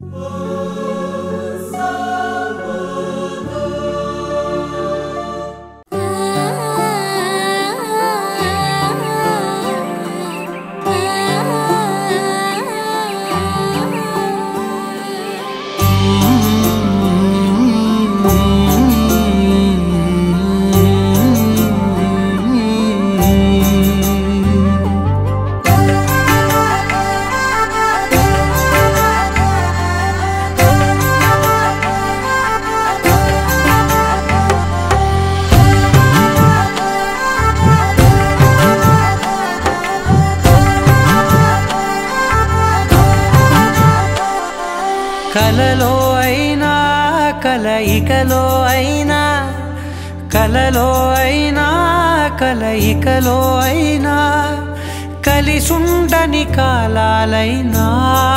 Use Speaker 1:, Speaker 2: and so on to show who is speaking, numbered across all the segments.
Speaker 1: కలలో అయినా కలయికలో అయినా కలలో అయినా కలయికలో అయినా కలిసుండని కాలాలైనా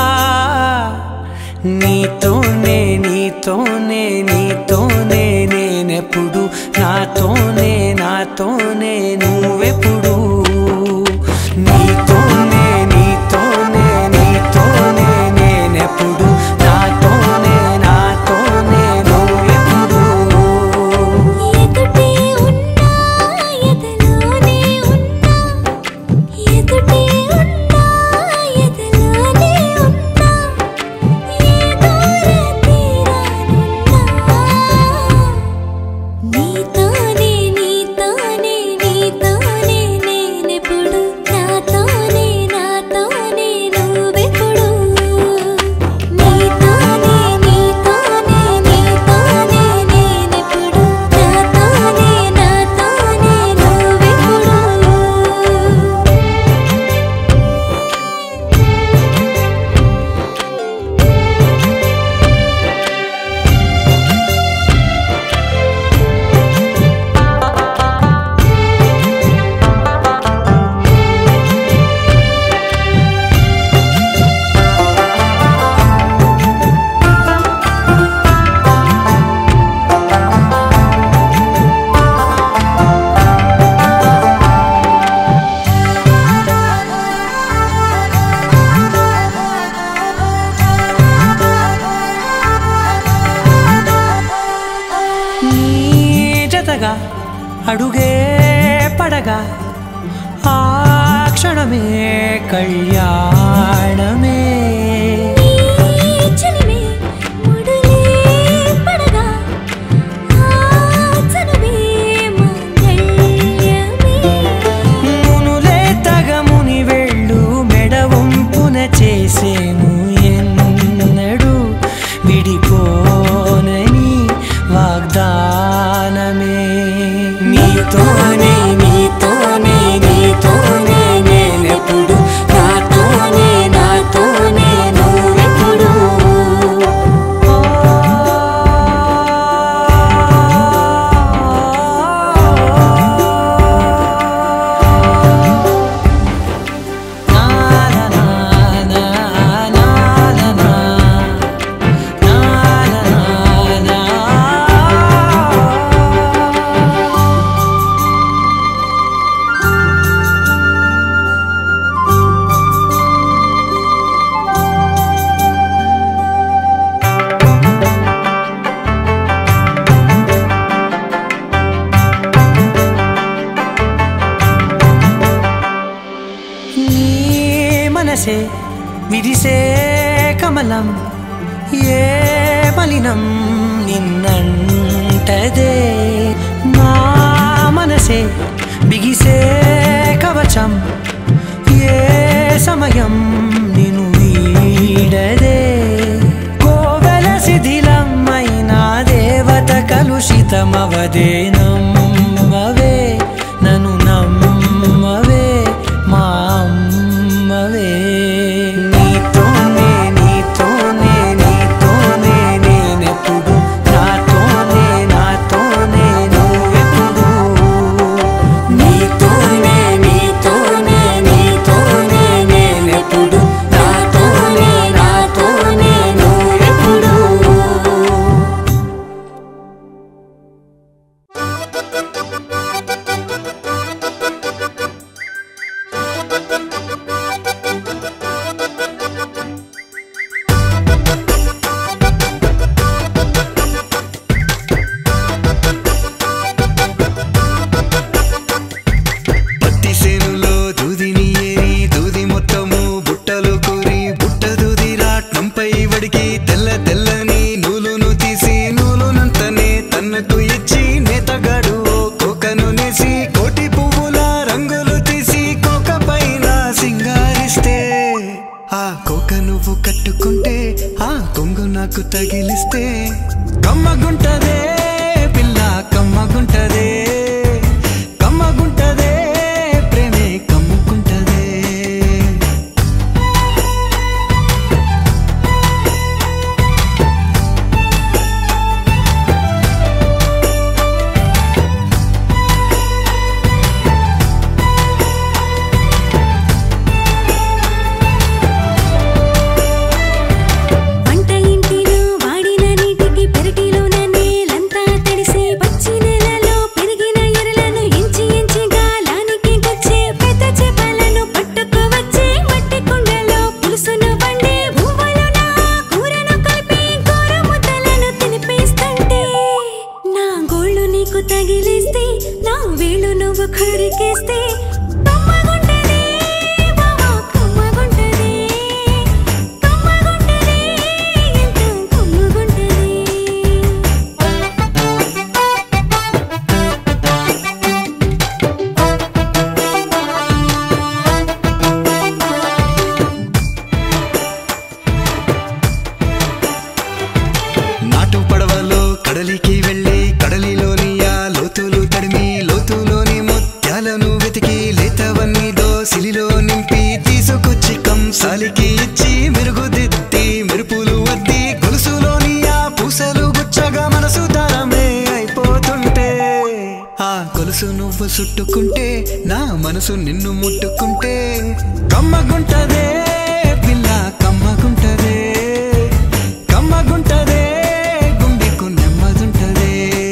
Speaker 1: నీతోనే నీతోనే నీతోనే నేనెప్పుడు నాతోనే నాతోనే నువ్వెప్పుడు నీతోనే నీతోనే నీతోనే నేనెప్పుడు నాతోనే నాతోనే నువ్వెప్పుడు
Speaker 2: ఎదుటే ఉన్నా ఎదలోనే ఉన్నా ఎదుటే ఉన్నా ఎదలోనే ఉన్నా ఏ దూర తీరానున్నా నీతోనే నీతోనే నీతోనే నేనెప్పుడు నాతోనే నాతోనే నువ్వెప్పుడు నీతోనే నీతోనే నీతోనే నేనెప్పుడు నాతోనే నాతోనే నువ్వెప్పుడు
Speaker 1: నీ జతగా అడుగే పడగా ఆ క్షణమే కళ్యాణమే
Speaker 2: చలిమే ముడులే పడగా ఆచనమే మంగళ్యమే
Speaker 1: మునులే తగముని వెళ్ళు మెడవంపున చేసేను ఎన్నడు విడిపోనని వాగ్దానమే నీతోనే నీతోనే నీతోనే నేనెప్పుడు నాతోనే నాతోనే నువ్వెప్పుడు నీ మనసే విరిసే కమలం ఏ మలినం నిన్నంటదే నా మనసే బిగిసే కవచం ఏ సమయం నిన్ను వీడదే కోవెల శిథిలమైన దేవత కలుషితమవదే నమ్మవే నన్ను నమ్మవే మా అమ్మవే నీతోనే నీతోనే నీతోనే నేనెప్పుడు నాతోనే నాతోనే నువ్వెప్పుడు నీతోనే నీతోనే నీతోనే నేనెప్పుడు నాతోనే నాతోనే నువ్వెప్పుడు నాకు తగిలిస్తే కమ్మగుంటదే పిల్ల కమ్మగుంటదే కమ్మగుంటదే ప్రేమే కమ్ముకుంటదే
Speaker 2: వంట ఇంటిలో వాడిన నీటికి పెరటిలోన నేలంతా తడిసి పచ్చి నెలలో పెరిగిన ఎరలను ఎంచి ఎంచిగా లానికి గుచ్చే పెద్ద చేపలను పట్టుకోవచ్చే మట్టి కుండలో పులుసును వండి భూములు నా కూరను కలిపి కూర ముద్దలను తినిపిస్తుంటే నా గోళ్ళు నీకు తగిలేస్తే నా వేళ్ళు నువ్వు కొరికేస్తే కమ్మగుంటది బావా కమ్మగుంటది కమ్మగుంటది ఎంత కమ్మగుంటది
Speaker 1: నాటు పడవలో కడలికి వెళ్ళి కడలిలోని ఆ లోతులు తడిమి లోతులోని ముత్యాలను వెతికి లేతవన్నీ దోసిలిలో నింపి తీసుకొచ్చి కంసాలికి ఇచ్చి మెరుగుదిద్ది మెరుపులు వద్ది గొలుసులోని ఆ పూసలు గుచ్చగా మనసు దారమే అయిపోతుంటే ఆ గొలుసు నువ్వు చుట్టుకుంటే నా మనసు నిన్ను ముట్టుకుంటే కమ్మగుంటదే పిల్ల కమ్మగుంటదే కమ్మగుంటదే గుండెకు నెమ్మదుంటదే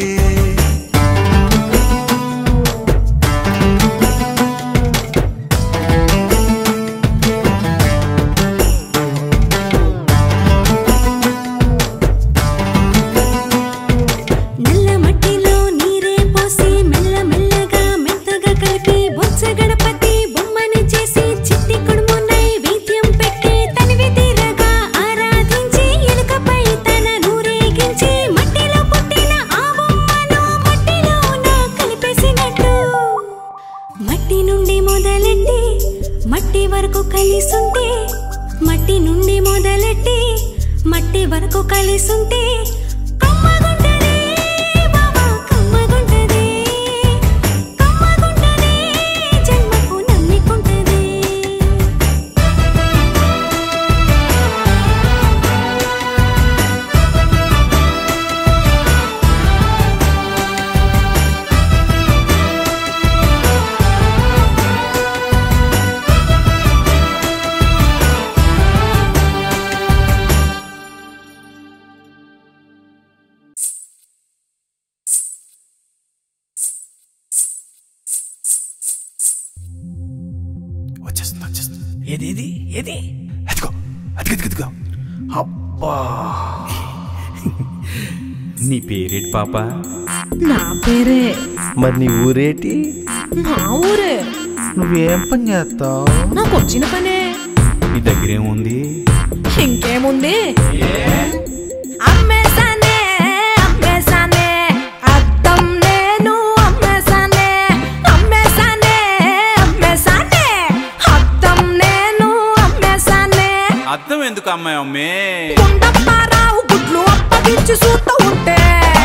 Speaker 2: నల్ల మట్టిలో నీరే పోసి మెల్ల మెల్లగా మెత్తగా కలిపి బొచ్చ గణపతి బొమ్మని చేసి చిట్టి కుడుము నైవేద్యం పెట్టి తనివి తీరగా ఆరాధించి ఎలుకపై తన నూరేగించి మట్టిలో పుట్టిన ఆ బొమ్మను మట్టిలోన కలిపేసినట్టు మట్టి నుండి మొదలెట్టి మట్టి వరకు కలిసుంటే మట్టి నుండి మొదలెట్టి మట్టి వరకు కలిసుంటే కమ్మగుంటది బావా కమ్మగుంటది కమ్మగుంటది జన్మకు నమ్మికుంటది
Speaker 3: వచ్చేస్తుంది వచ్చేస్తుంది ఏది ఏది ఏది అదిగో అదిగో అదిగో అబ్బా నీ పేరేటి పాప
Speaker 4: నా పేరే
Speaker 5: మరి నీ ఊరేటి
Speaker 4: మా ఊరే
Speaker 5: నువ్వేం పని చేస్తావు
Speaker 4: నాకు వచ్చిన పనే
Speaker 3: నీ దగ్గర ఏముంది
Speaker 4: ఇంకేముంది అమ్మేసానే అమ్మేసానే అద్దం నేను అమ్మేసానే అమ్మేసానే అమ్మేసానే అద్దం నేను అమ్మేసానే
Speaker 3: అర్థం ఎందుకు అమ్మాయి అమ్మే
Speaker 4: గుండప్పారావు గుడ్లు అప్పగించి చూస్తూ ఉంటే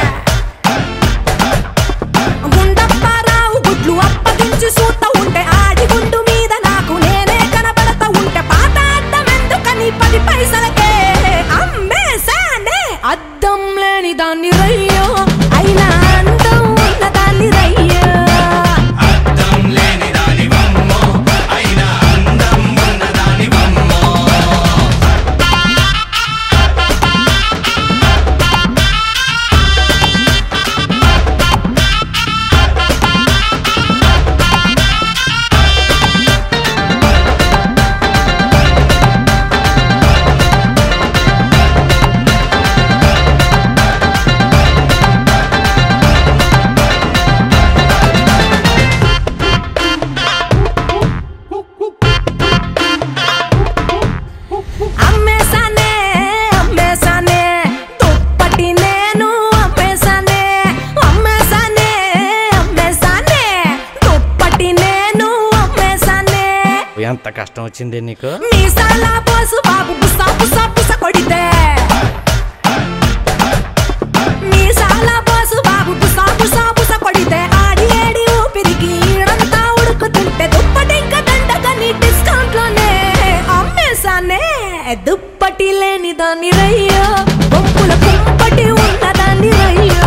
Speaker 4: గుండప్పారావు గుడ్లు అప్పగించి చూస్తూ ఉంటే ఆడి గుండు మీద నాకు నేనే కనబడతా ఉంటే పాత అద్దం ఎందుకని పది పైసలకే అమ్మేసానే అద్దం లేని దాన్ని రయ్యో అయినా అందం ఉన్న దాన్ని రయ్యో అమ్మేసానే అమ్మేసానే దుప్పటి నేను అమ్మేసానే అమ్మేసానే అమ్మేసానే దుప్పటి నేను అమ్మేసానే
Speaker 5: ఎంత కష్టం వచ్చింది నీకు
Speaker 4: మీసాల పోసు బాబు బుస బుస బుస కొడితే రయ్యా బొంపుల కుంపటి ఉన్నదాన్ని రయ్యా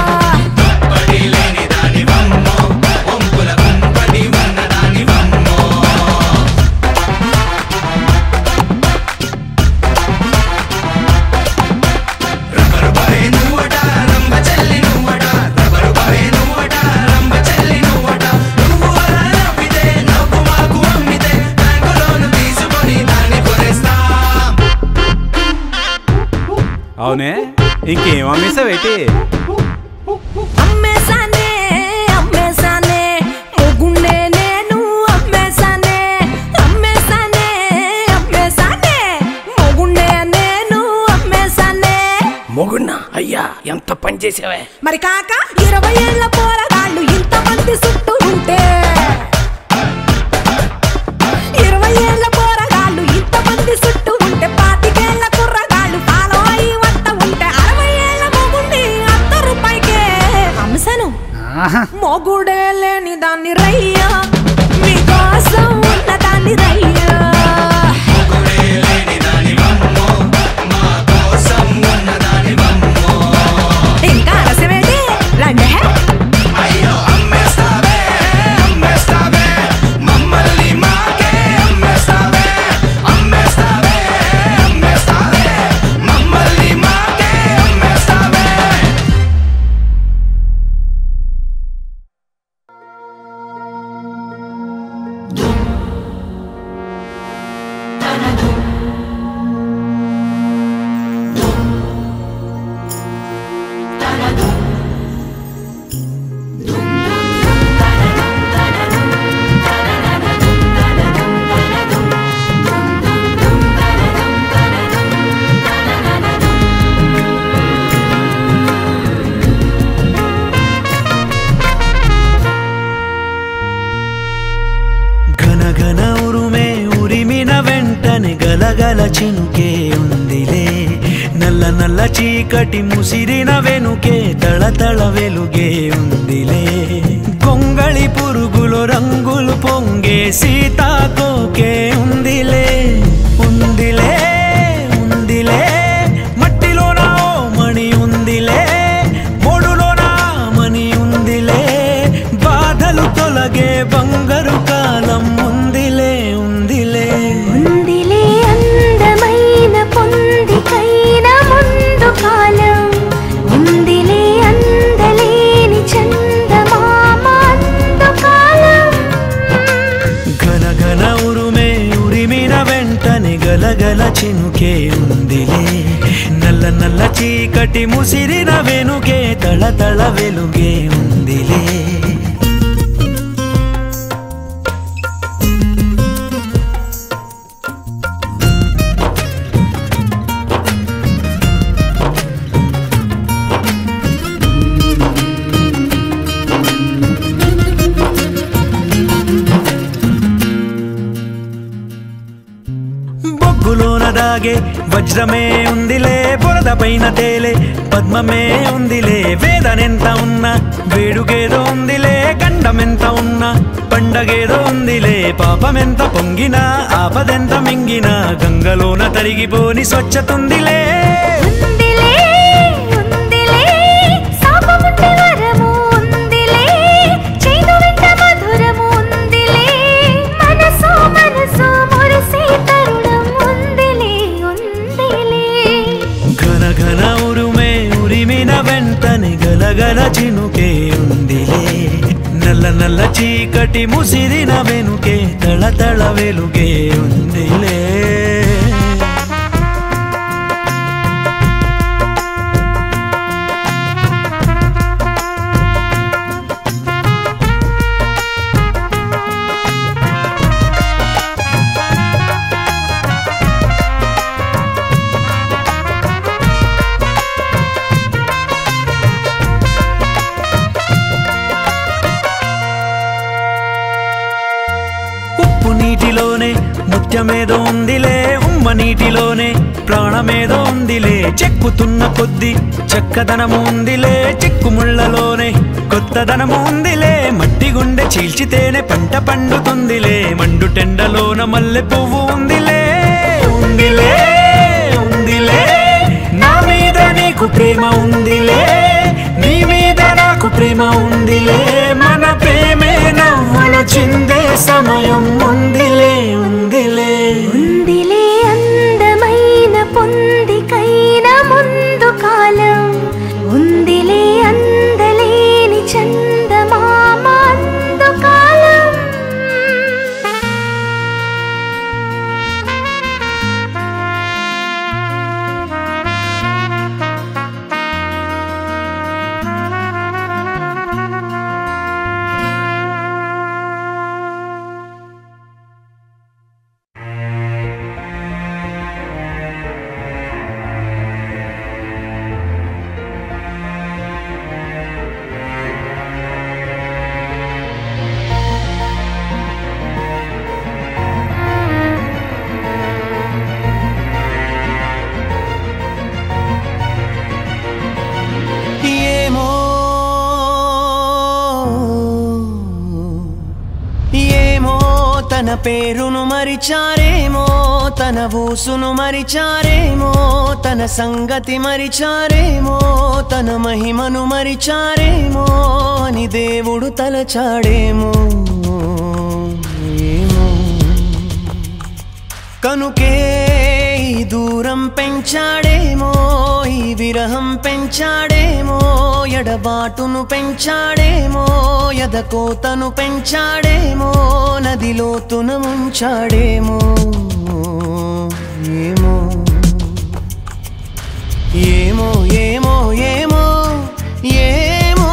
Speaker 3: అవునే ఇంకేం అమ్మేసావేటి
Speaker 4: అమ్మేశానే అమ్మేశానే మొగుణ్ణే నేను అమ్మేశానే అమ్మేశానే అమ్మేశానే మొగుణ్ణే నేను అమ్మేశానే
Speaker 6: మొగున్నా అయ్యా ఎంత పని చేసావే
Speaker 4: మరి కాక ఇరవై ఏళ్ల పోరగాళ్ళు ఇంతమంది చుట్టూ ఉంటే ఇరవై ఏళ్ల పోరగాళ్ళు ఇంతమంది చుట్టూ ఉంటే పాతికేళ్ల కుర్రగాళ్ళు ఫాలో అయి వస్త ఉంటే అరవై ఏళ్ల మొగుండి అర్ధ రూపాయికే అంశను మొగుడే లేని దాన్ని రయ్యా మీకోసం ఉన్న దాన్ని రయ్యా ఇంకా ఆలస్యమేంటి రండి హే
Speaker 1: ఘన ఘన ఉరుమే ఉరిమిన వెంటనే గలగల చినుకే ఉందిలే నల్ల నల్ల చీకటి ముసిరిన వెనుకే తళతళ వెలుగే ఉందిలే గొంగళి పురుగులు రంగులు పొంగే సీతాకోకే ఉందిలే ఉందిలే ఉందిలే మట్టిలోన ఓ మణి ఉందిలే మూడులోన మణి ఉందిలే బాధలు తొలగే బంగారు కాలం ఉందిలే ఉందిలే
Speaker 2: ఉందిలే అందమైన పొందికైన ముందు కాలం ఉందిలే అందలేని చందమామ అందు కాలం
Speaker 1: ఘన ఘన ఉరుమే ఉరిమిన వెంటనే గలగల చినుకే ఉందిలే నల్ల నల్ల చీకటి ముసిరిన వెనుకే తళతళ వెలుగే ఉందిలే బొగ్గులోన దాగే వజ్రమే ఉందిలే బురద పైన తేలే పద్మమే ఉందిలే వేదనెంత ఉన్నా వేడుగేదో ఉందిలే గండమెంత ఉన్నా పండగేదో ఉందిలే పాపమెంత పొంగినా ఆపదెంత మింగినా గంగలోన తరిగిపోని స్వచ్ఛతుందిలే
Speaker 2: ఉందిలే ఉందిలే శాపముంటే వరము ఉందిలే చేదు వెంట మధురము ఉందిలే మనసు మనసు మురిసే తరుణం ఉందిలే ఉందిలే
Speaker 1: ఘన ఘన ఉరుమే ఉరిమిన వెంటనే గలగల చినుకే ఉందిలే నల్ల నల్ల చీకటి ముసిరిన వెనుకే తళతళ వెలుగే ఉందిలే ఉప్పు నీటిలోనే ముత్యమేదో ఉందిలే ఉమ్మ నీటిలోనే ప్రాణమేదో ఉందిలే చెక్కుతున్న కొద్ది చక్కదనము ఉందిలే చిక్కుముళ్ళలోనే కొత్తదనము ఉందిలే మట్టి గుండె చీల్చితేనే పంట పండుతుందిలే మండు టెండలోన మల్లె పువ్వు ఉందిలే ఉందిలే ఉందిలే నా ప్రేమ ఉందిలే నీ మీద నాకు ప్రేమ ఉందిలే మన ప్రేమే నవ్వులు చిందే సమయం ఉందిలే ఉందిలే
Speaker 2: ఉందిలే అందమైన పొందికైన ముందు కాలం ఉందిలే అందలేని చందమామ అందు కాలం
Speaker 7: ఏమో ఏమో తన పేరును మరిచారేమో తన ఊసును మరిచారేమో తన సంగతి మరిచారేమో తన మహిమను మరిచారేమో అని దేవుడు తలచాడేమో ఏమో కనుకే ఈ దూరం పెంచాడేమో ఈ విరహం పెంచాడేమో ఎడబాటును పెంచాడేమో ఎదకోతను పెంచాడేమో నదిలోతున ముంచాడేమో ఏమో ఏమో ఏమో ఏమో ఏమో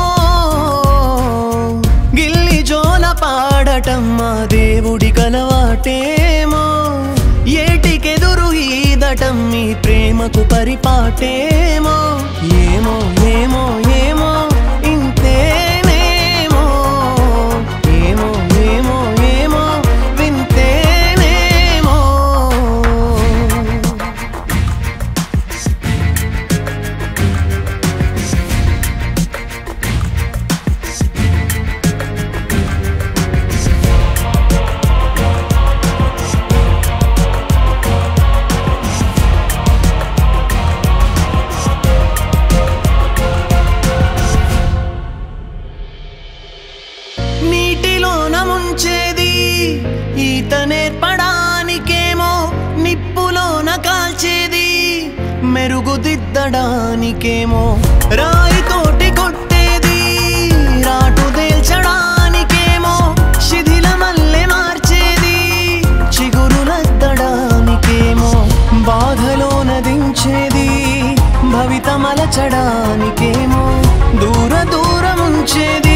Speaker 7: గిల్లి జోల పాడటం మా దేవుడి కలవాటేమో ఏటికెదురు ఈదటం మీ ప్రేమకు పరిపాటేమో ఏమో ఏమో ఏమో ఇంతేనేమో ఏమో ఏమో ఏమో వింతేనేమో నీటిలోన ముంచేది ఈత నేర్పడానికేమో నిప్పులోన కాల్చేది మెరుగుదిద్దడానికేమో రాయితోటి కొట్టేది రాటు తేల్చడానికేమో శిథిలమల్లె మార్చేది చిగురులద్దడానికేమో బాధలోన దించేది భవితమలచడానికేమో దూర దూరముంచేది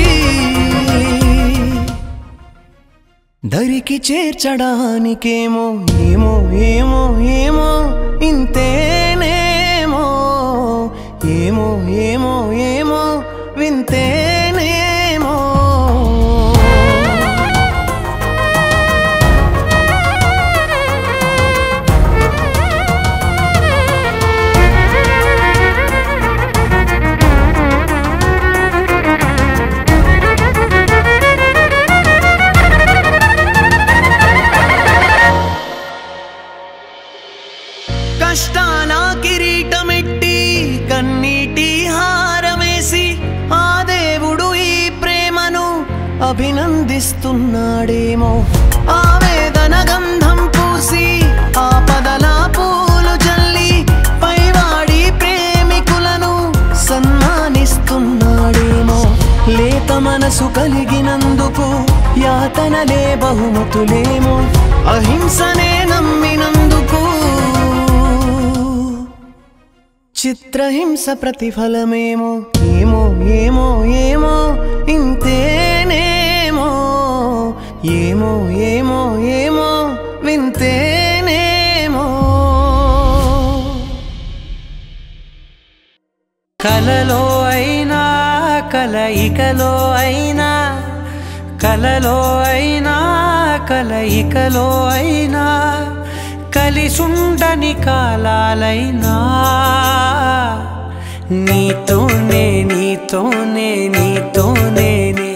Speaker 7: దరికి చేర్చడానికేమో ఏమో ఏమో ఏమో ఇంతేనేమో ఏమో ఏమో ఏమో వింతేనేమో కష్టాల కిరీటమెట్టి కన్నీటి హారమేసి ఆ దేవుడు ఈ ప్రేమను అభినందిస్తున్నాడేమో ఆవేదన గంధం పూసి ఆపదల పూలు జల్లి పైవాడి ప్రేమికులను సన్మానిస్తున్నాడేమో లేత మనసు కలిగినందుకు యాతనలే బహుమతులేమో అహింసనే నమ్మినందుకు చిత్రహింస ప్రతిఫలమేమో ఏమో ఏమో ఏమో ఇంతేనేమో ఏమో ఏమో ఏమో వింతేనేమో
Speaker 1: కలలో అయినా కలయికలో అయినా కలలో అయినా కలయికలో అయినా కలిసుండని కాలాలైనా నీతోనే నీతోనే నీతోనే నే